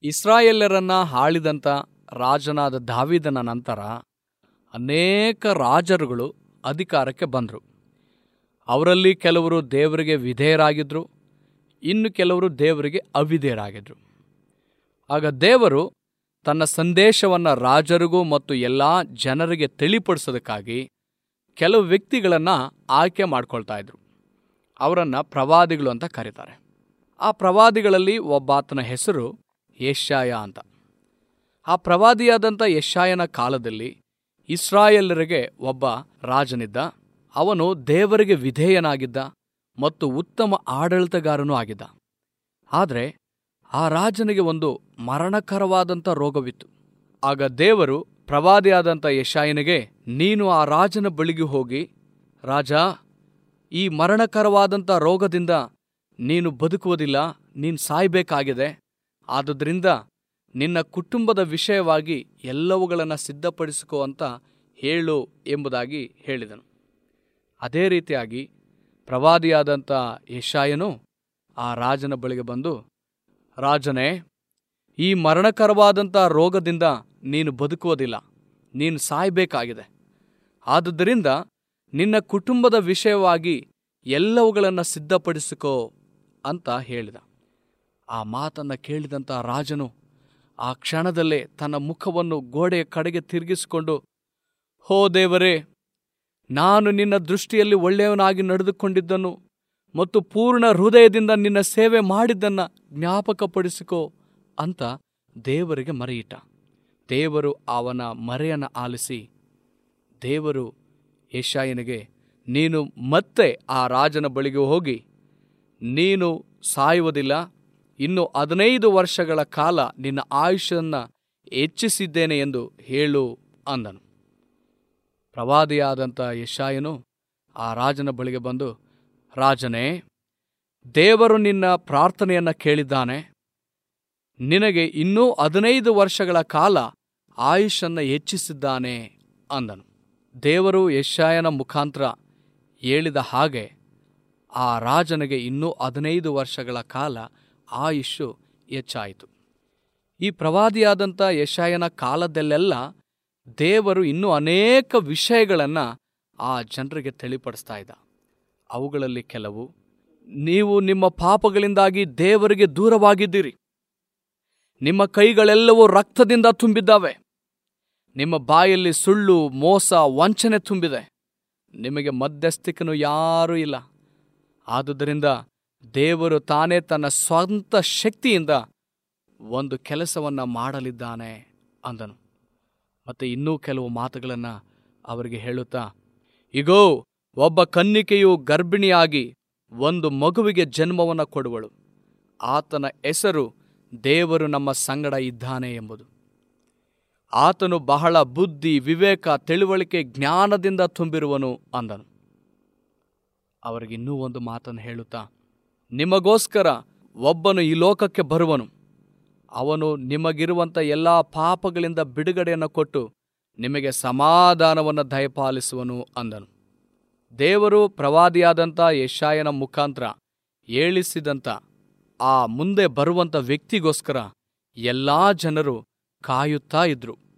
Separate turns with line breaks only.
ಇಸ್ರಾಯೇಲರನ್ನ ಆಳಿದಂಥ ರಾಜನಾದ ದಾವಿದನ ನಂತರ ಅನೇಕ ರಾಜರುಗಳು ಅಧಿಕಾರಕ್ಕೆ ಬಂದರು ಅವರಲ್ಲಿ ಕೆಲವರು ದೇವರಿಗೆ ವಿಧೇಯರಾಗಿದ್ದರು ಇನ್ನು ಕೆಲವರು ದೇವರಿಗೆ ಅವಿಧೇಯರಾಗಿದ್ದರು ಆಗ ದೇವರು ತನ್ನ ಸಂದೇಶವನ್ನು ರಾಜರಿಗೂ ಮತ್ತು ಎಲ್ಲ ಜನರಿಗೆ ತಿಳಿಪಡಿಸೋದಕ್ಕಾಗಿ ಕೆಲವು ವ್ಯಕ್ತಿಗಳನ್ನು ಆಯ್ಕೆ ಮಾಡ್ಕೊಳ್ತಾ ಇದ್ರು ಅವರನ್ನು ಪ್ರವಾದಿಗಳು ಅಂತ ಕರೀತಾರೆ ಆ ಪ್ರವಾದಿಗಳಲ್ಲಿ ಒಬ್ಬಾತನ ಹೆಸರು ಯಶಾಯ ಅಂತ ಆ ಪ್ರವಾದಿಯಾದಂಥ ಯಶಾಯನ ಕಾಲದಲ್ಲಿ ಇಸ್ರಾಯೇಲರಿಗೆ ಒಬ್ಬ ರಾಜನಿದ್ದ ಅವನು ದೇವರಿಗೆ ವಿಧೇಯನಾಗಿದ್ದ ಮತ್ತು ಉತ್ತಮ ಆಡಳಿತಗಾರನೂ ಆಗಿದ್ದ ಆದರೆ ಆ ರಾಜನಿಗೆ ಒಂದು ಮರಣಕರವಾದಂಥ ರೋಗವಿತ್ತು ಆಗ ದೇವರು ಪ್ರವಾದಿಯಾದಂಥ ಯಶಾಯನಿಗೆ ನೀನು ಆ ರಾಜನ ಬಳಿಗೆ ಹೋಗಿ ರಾಜ ಈ ಮರಣಕರವಾದಂಥ ರೋಗದಿಂದ ನೀನು ಬದುಕುವುದಿಲ್ಲ ನೀನು ಸಾಯ್ಬೇಕಾಗಿದೆ ಆದುದರಿಂದ ನಿನ್ನ ಕುಟುಂಬದ ವಿಷಯವಾಗಿ ಎಲ್ಲವುಗಳನ್ನು ಸಿದ್ಧಪಡಿಸಿಕೋ ಅಂತ ಹೇಳು ಎಂಬುದಾಗಿ ಹೇಳಿದನು ಅದೇ ರೀತಿಯಾಗಿ ಪ್ರವಾದಿಯಾದಂಥ ಯಶಾಯನು ಆ ರಾಜನ ಬಳಿಗೆ ಬಂದು ರಾಜನೇ ಈ ಮರಣಕರವಾದಂಥ ರೋಗದಿಂದ ನೀನು ಬದುಕುವುದಿಲ್ಲ ನೀನು ಸಾಯಬೇಕಾಗಿದೆ ಆದುದರಿಂದ ನಿನ್ನ ಕುಟುಂಬದ ವಿಷಯವಾಗಿ ಎಲ್ಲವುಗಳನ್ನು ಸಿದ್ಧಪಡಿಸಿಕೋ ಅಂತ ಹೇಳಿದ ಆ ಮಾತನ್ನು ಕೇಳಿದಂಥ ರಾಜನು ಆ ಕ್ಷಣದಲ್ಲೇ ತನ್ನ ಮುಖವನ್ನು ಗೋಡೆಯ ಕಡೆಗೆ ತಿರುಗಿಸಿಕೊಂಡು ಹೋ ದೇವರೇ ನಾನು ನಿನ್ನ ದೃಷ್ಟಿಯಲ್ಲಿ ಒಳ್ಳೆಯವನಾಗಿ ನಡೆದುಕೊಂಡಿದ್ದನು ಮತ್ತು ಪೂರ್ಣ ಹೃದಯದಿಂದ ನಿನ್ನ ಸೇವೆ ಮಾಡಿದ್ದನ್ನ ಜ್ಞಾಪಕಪಡಿಸಿಕೋ ಅಂತ ದೇವರಿಗೆ ಮರೆಯಿಟ್ಟ ದೇವರು ಅವನ ಮರೆಯನ್ನು ಆಲಿಸಿ ದೇವರು ಯಶಾಯನಿಗೆ ನೀನು ಮತ್ತೆ ಆ ರಾಜನ ಬಳಿಗೆ ಹೋಗಿ ನೀನು ಸಾಯುವುದಿಲ್ಲ ಇನ್ನು ಹದಿನೈದು ವರ್ಷಗಳ ಕಾಲ ನಿನ್ನ ಆಯುಷನ್ನು ಹೆಚ್ಚಿಸಿದ್ದೇನೆ ಎಂದು ಹೇಳು ಅಂದನು ಪ್ರವಾದಿಯಾದಂಥ ಯಶಾಯನು ಆ ರಾಜನ ಬಳಿಗೆ ಬಂದು ರಾಜನೇ ದೇವರು ನಿನ್ನ ಪ್ರಾರ್ಥನೆಯನ್ನು ಕೇಳಿದ್ದಾನೆ ನಿನಗೆ ಇನ್ನೂ ಹದಿನೈದು ವರ್ಷಗಳ ಕಾಲ ಆಯುಷನ್ನು ಹೆಚ್ಚಿಸಿದ್ದಾನೆ ಅಂದನು ದೇವರು ಯಶಾಯನ ಮುಖಾಂತರ ಹೇಳಿದ ಹಾಗೆ ಆ ರಾಜನಿಗೆ ಇನ್ನೂ ಹದಿನೈದು ವರ್ಷಗಳ ಕಾಲ ಆಯುಷು ಹೆಚ್ಚಾಯಿತು ಈ ಪ್ರವಾದಿಯಾದಂಥ ಯಶಾಯನ ಕಾಲದಲ್ಲೆಲ್ಲ ದೇವರು ಇನ್ನೂ ಅನೇಕ ವಿಷಯಗಳನ್ನು ಆ ಜನರಿಗೆ ತಿಳಿಪಡಿಸ್ತಾ ಇದ್ದ ಅವುಗಳಲ್ಲಿ ಕೆಲವು ನೀವು ನಿಮ್ಮ ಪಾಪಗಳಿಂದಾಗಿ ದೇವರಿಗೆ ದೂರವಾಗಿದ್ದೀರಿ ನಿಮ್ಮ ಕೈಗಳೆಲ್ಲವೂ ರಕ್ತದಿಂದ ತುಂಬಿದ್ದಾವೆ ನಿಮ್ಮ ಬಾಯಲ್ಲಿ ಸುಳ್ಳು ಮೋಸ ವಂಚನೆ ತುಂಬಿದೆ ನಿಮಗೆ ಮಧ್ಯಸ್ಥಿಕನು ಯಾರೂ ಇಲ್ಲ ಆದುದರಿಂದ ದೇವರು ತಾನೇ ತನ್ನ ಸ್ವಂತ ಶಕ್ತಿಯಿಂದ ಒಂದು ಕೆಲಸವನ್ನು ಮಾಡಲಿದ್ದಾನೆ ಅಂದನು ಮತ್ತೆ ಇನ್ನೂ ಕೆಲವು ಮಾತುಗಳನ್ನು ಅವರಿಗೆ ಹೇಳುತ್ತಾ ಇಗೋ ಒಬ್ಬ ಕನ್ನಿಕೆಯು ಗರ್ಭಿಣಿಯಾಗಿ ಒಂದು ಮಗುವಿಗೆ ಜನ್ಮವನ್ನು ಕೊಡುವಳು ಆತನ ಹೆಸರು ದೇವರು ನಮ್ಮ ಸಂಗಡ ಇದ್ದಾನೆ ಎಂಬುದು ಆತನು ಬಹಳ ಬುದ್ಧಿ ವಿವೇಕ ತಿಳುವಳಿಕೆ ಜ್ಞಾನದಿಂದ ತುಂಬಿರುವನು ಅಂದನು ಅವರಿಗೆ ಇನ್ನೂ ಒಂದು ಮಾತನ್ನು ಹೇಳುತ್ತಾ ನಿಮಗೋಸ್ಕರ ಒಬ್ಬನು ಈ ಲೋಕಕ್ಕೆ ಬರುವನು ಅವನು ನಿಮಗಿರುವಂಥ ಎಲ್ಲ ಪಾಪಗಳಿಂದ ಬಿಡುಗಡೆಯನ್ನು ಕೊಟ್ಟು ನಿಮಗೆ ಸಮಾಧಾನವನ್ನು ದಯಪಾಲಿಸುವನು ಅಂದನು ದೇವರು ಪ್ರವಾದಿಯಾದಂಥ ಯಶಾಯನ ಮುಖಾಂತರ ಹೇಳಿಸಿದಂಥ ಆ ಮುಂದೆ ಬರುವಂಥ ವ್ಯಕ್ತಿಗೋಸ್ಕರ ಎಲ್ಲಾ ಜನರು ಕಾಯುತ್ತಾ ಇದ್ರು